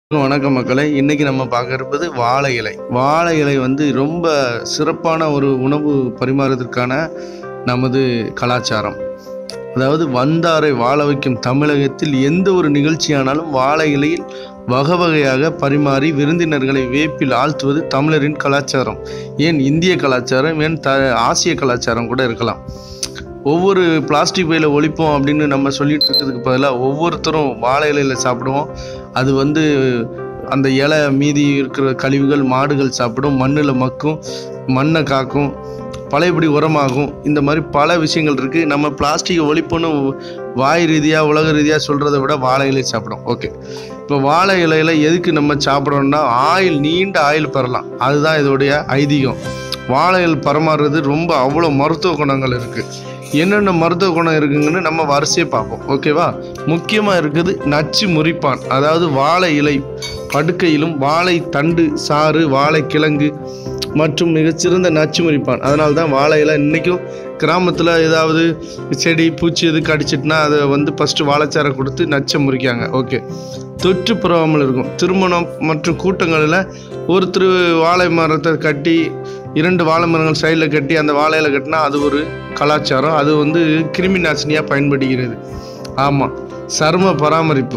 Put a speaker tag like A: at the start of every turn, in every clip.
A: வணக்கம் மக்களே இன்னைக்கு நம்ம பார்க்க இருப்பது வாழை இலை வாழை இலை வந்து ரொம்ப சிறப்பான ஒரு உணவு பரிமாறுவதற்கான நமது கலாச்சாரம் அதாவது வந்தாரை வாழ வைக்கும் தமிழகத்தில் எந்த ஒரு நிகழ்ச்சியானாலும் வாழை இலையில் வகை வகையாக பரிமாறி விருந்தினர்களை வேப்பில் ஆழ்த்துவது தமிழரின் கலாச்சாரம் ஏன் இந்திய கலாச்சாரம் ஏன் த ஆசிய கலாச்சாரம் கூட இருக்கலாம் ஒவ்வொரு பிளாஸ்டிக் பையில் ஒழிப்போம் அப்படின்னு நம்ம சொல்லிட்டு இருக்கிறதுக்கு பதிலாக ஒவ்வொருத்தரும் வாழை இலையில் சாப்பிடுவோம் அது வந்து அந்த இலை மீதி இருக்கிற கழிவுகள் மாடுகள் சாப்பிடும் மண்ணில் மக்கும் மண்ணை காக்கும் பழையபடி உரமாகும் இந்த மாதிரி பல விஷயங்கள் இருக்குது நம்ம பிளாஸ்டிக்கை ஒழிப்புன்னு வாய் ரீதியாக உலக ரீதியாக சொல்கிறத விட வாழை இலை சாப்பிடும் ஓகே இப்போ வாழை இலையில் எதுக்கு நம்ம சாப்பிட்றோம்னா ஆயில் நீண்ட ஆயில் பெறலாம் அதுதான் இதோடைய ஐதீகம் வாழை இலை பரமாறுறது ரொம்ப அவ்வளோ மருத்துவ குணங்கள் இருக்குது என்னென்ன மருத்துவ குணம் இருக்குங்கன்னு நம்ம வரிசையை பார்ப்போம் ஓகேவா முக்கியமாக இருக்குது நச்சு முறிப்பான் அதாவது வாழை இலை படுக்கையிலும் வாழை தண்டு சாறு வாழை கிழங்கு மற்றும் மிகச்சிறந்த நச்சு முறிப்பான் அதனால தான் வாழை இலை இன்றைக்கும் கிராமத்தில் ஏதாவது செடி பூச்சி எது கடிச்சிட்டுனா அதை வந்து ஃபஸ்ட்டு வாழைச்சாரை கொடுத்து நச்சை முறிக்காங்க ஓகே தொற்று பரவாமல் இருக்கும் திருமணம் மற்றும் கூட்டங்களில் ஒருத்தர் வாழை மரத்தை கட்டி இரண்டு வாழை மரங்கள் சைடில் கட்டி அந்த வாழையில கட்டினா அது ஒரு கலாச்சாரம் அது வந்து கிருமி நாசினியாக பயன்படுகிறது ஆமாம் சரும பராமரிப்பு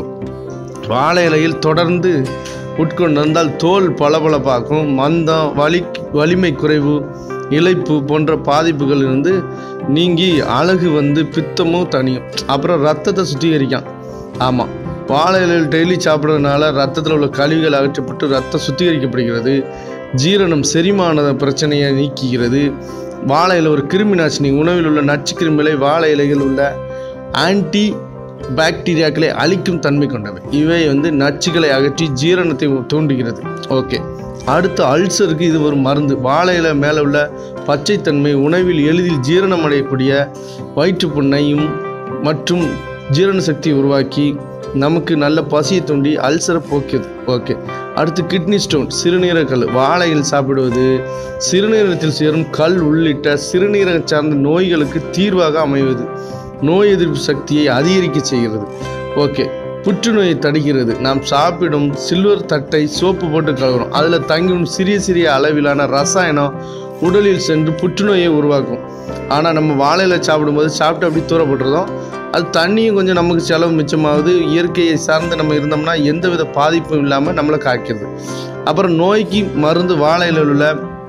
A: வாழை இலையில் தொடர்ந்து உட்கொண்டு வந்தால் தோல் பளபளப்பாக்கும் மந்தம் வலி வலிமை குறைவு இளைப்பு போன்ற பாதிப்புகள் இருந்து நீங்கி அழகு வந்து பித்தமும் தனியும் அப்புறம் ரத்தத்தை சுத்திகரிக்கும் ஆமாம் வாழை இலையில் டெய்லி சாப்பிட்றதுனால ரத்தத்தில் உள்ள கழிவுகள் அகற்றப்பட்டு ரத்தம் சுத்திகரிக்கப்படுகிறது ஜீரணம் செரிமான பிரச்சனையை நீக்குகிறது வாழை இலை ஒரு கிருமி நாசினி உணவில் உள்ள நச்சு கிருமிகளை வாழை இலையில் உள்ள ஆன்டி பாக்டீரியாக்களை அழிக்கும் தன்மை கொண்டவை இவை வந்து நச்சுகளை அகற்றி ஜீரணத்தை தூண்டுகிறது ஓகே அடுத்து அல்சருக்கு இது ஒரு மருந்து வாழை இலை மேலே உள்ள பச்சைத்தன்மை உணவில் எளிதில் ஜீரணம் அடையக்கூடிய வயிற்றுப்புண்ணையும் மற்றும் ஜீரண சக்தியை உருவாக்கி நமக்கு நல்ல பசியை தூண்டி அல்சரை போக்கியது ஓகே அடுத்து கிட்னி ஸ்டோன் சிறுநீரக கல் வாழையில் சாப்பிடுவது சிறுநீரகத்தில் சேரும் கல் உள்ளிட்ட சிறுநீரகம் சார்ந்த நோய்களுக்கு தீர்வாக அமைவது நோய் எதிர்ப்பு சக்தியை அதிகரிக்க செய்கிறது ஓகே புற்றுநோயை தடுக்கிறது நாம் சாப்பிடும் சில்வர் தட்டை சோப்பு போட்டு கழுவுறோம் அதில் தங்கும் சிறிய சிறிய அளவிலான ரசாயனம் உடலில் சென்று புற்றுநோயை உருவாக்கும் ஆனால் நம்ம வாழையில சாப்பிடும்போது சாப்பிட்டு அப்படி தூர போட்டுறதும் அது தண்ணியும் கொஞ்சம் நமக்கு செலவு மிச்சமாகுது இயற்கையை சார்ந்து நம்ம இருந்தோம்னா எந்தவித பாதிப்பும் இல்லாமல் நம்மளை காக்கிறது அப்புறம் நோய்க்கு மருந்து வாழையில் உள்ள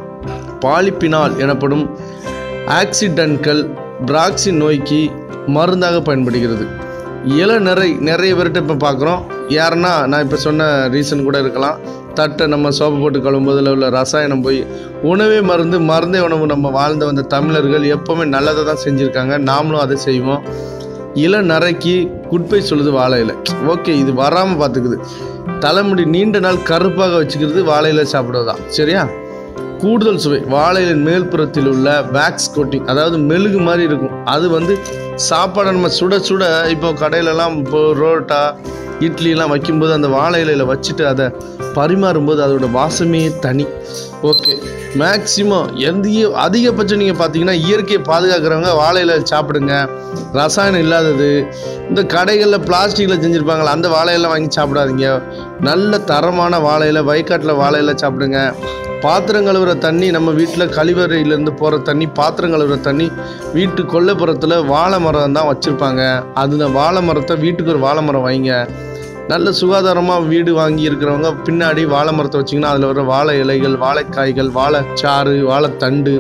A: பாலிப்பினால் எனப்படும் ஆக்சிடென்ட்கள் பிராக்சி நோய்க்கு மருந்தாக பயன்படுகிறது இள நிறை நிறைய பேர்கிட்ட இப்போ பார்க்குறோம் யாருன்னா நான் இப்போ சொன்ன ரீசன் கூட இருக்கலாம் தட்டை நம்ம சோப்பு போட்டு கழுவும்போது அதில் உள்ள ரசாயனம் போய் உணவே மருந்து மருந்தே உணவு நம்ம வாழ்ந்து வந்த தமிழர்கள் எப்போவுமே நல்லதை தான் செஞ்சுருக்காங்க நாமளும் அதை செய்வோம் இள நரைக்கு குட்பை சொல்லுது வாழை இலை ஓகே இது வராமல் பார்த்துக்குது தலைமுடி நீண்ட நாள் கருப்பாக வச்சுக்கிறது வாழை இலை சாப்பிடுவது தான் சரியா கூடுதல் சுவை வாழையிலின் மேல்புறத்தில் உள்ள வேக்ஸ் கோட்டிங் அதாவது மெழுகு மாதிரி இருக்கும் அது வந்து சாப்பாடை நம்ம சுட சுட இப்போ கடையிலலாம் இப்போ ரோட்டா இட்லிலாம் வைக்கும்போது அந்த வாழை இலையில் வச்சுட்டு அதை பரிமாறும்போது அதோட வாசமே தனி ஓகே மேக்சிமம் எந்த அதிகபட்சம் நீங்கள் பார்த்தீங்கன்னா இயற்கையை பாதுகாக்கிறவங்க வாழை இலை சாப்பிடுங்க ரசாயனம் இல்லாதது இந்த கடைகளில் பிளாஸ்டிக்கில் செஞ்சுருப்பாங்களே அந்த வாழையெல்லாம் வாங்கி சாப்பிடாதீங்க நல்ல தரமான வாழையில வயக்காட்டில் வாழையில சாப்பிடுங்க பாத்திரம் கழுவுற தண்ணி நம்ம வீட்டில் கழிவறையிலேருந்து போகிற தண்ணி பாத்திரம் கழுவுற தண்ணி வீட்டு கொல்லைப்புறத்தில் வாழை மரம் தான் வச்சுருப்பாங்க அதில் வாழை மரத்தை வீட்டுக்கு ஒரு வாழை மரம் வைங்க நல்ல சுகாதாரமாக வீடு வாங்கி இருக்கிறவங்க பின்னாடி வாழை மரத்தை வச்சிங்கன்னா அதில் வர வாழை இலைகள் வாழைக்காய்கள் வாழைச்சாறு வாழைத்தண்டு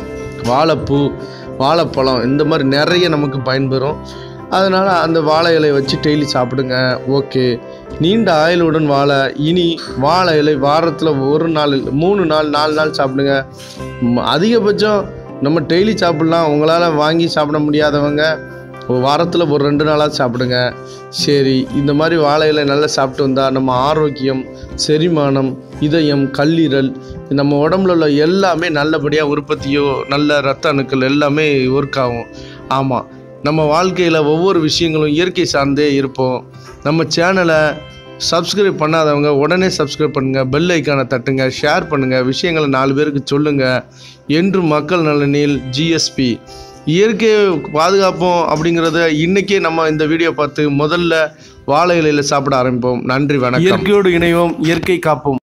A: வாழைப்பூ வாழைப்பழம் இந்த மாதிரி நிறைய நமக்கு பயன்பெறும் அதனால் அந்த வாழை இலையை வச்சு டெய்லி சாப்பிடுங்க ஓகே நீண்ட ஆயுளுடன் வாழ இனி வாழை இலை வாரத்தில் ஒரு நாள் இல்ல, மூணு நாள் நாலு நாள் சாப்பிடுங்க ம், அதிகபட்சம் நம்ம டெய்லி சாப்பிட்லாம் உங்களால் வாங்கி சாப்பிட முடியாதவங்க ஒரு வாரத்தில் ஒரு ரெண்டு நாளாக சாப்பிடுங்க சரி இந்த மாதிரி வாழை இலை நல்லா சாப்பிட்டு வந்தால் நம்ம ஆரோக்கியம் செரிமானம் இதயம் கல்லீரல் நம்ம உடம்புல உள்ள எல்லாமே நல்லபடியாக உற்பத்தியோ நல்ல ரத்த அணுக்கள் எல்லாமே ஒர்க் ஆகும் ஆமாம் நம்ம வாழ்க்கையில் ஒவ்வொரு விஷயங்களும் இயற்கை சார்ந்தே இருப்போம் நம்ம சேனலை சப்ஸ்கிரைப் பண்ணாதவங்க உடனே சப்ஸ்கிரைப் பண்ணுங்கள் பெல் ஐக்கானை தட்டுங்க ஷேர் பண்ணுங்கள் விஷயங்களை நாலு பேருக்கு சொல்லுங்கள் என்று மக்கள் நலனில் ஜிஎஸ்பி இயற்கையை பாதுகாப்போம் அப்படிங்கிறத இன்னைக்கே நம்ம இந்த வீடியோ பார்த்து முதல்ல வாழை இலையில சாப்பிட ஆரம்பிப்போம் நன்றி வணக்கம் இயற்கையோடு இணைவோம் இயற்கை காப்போம்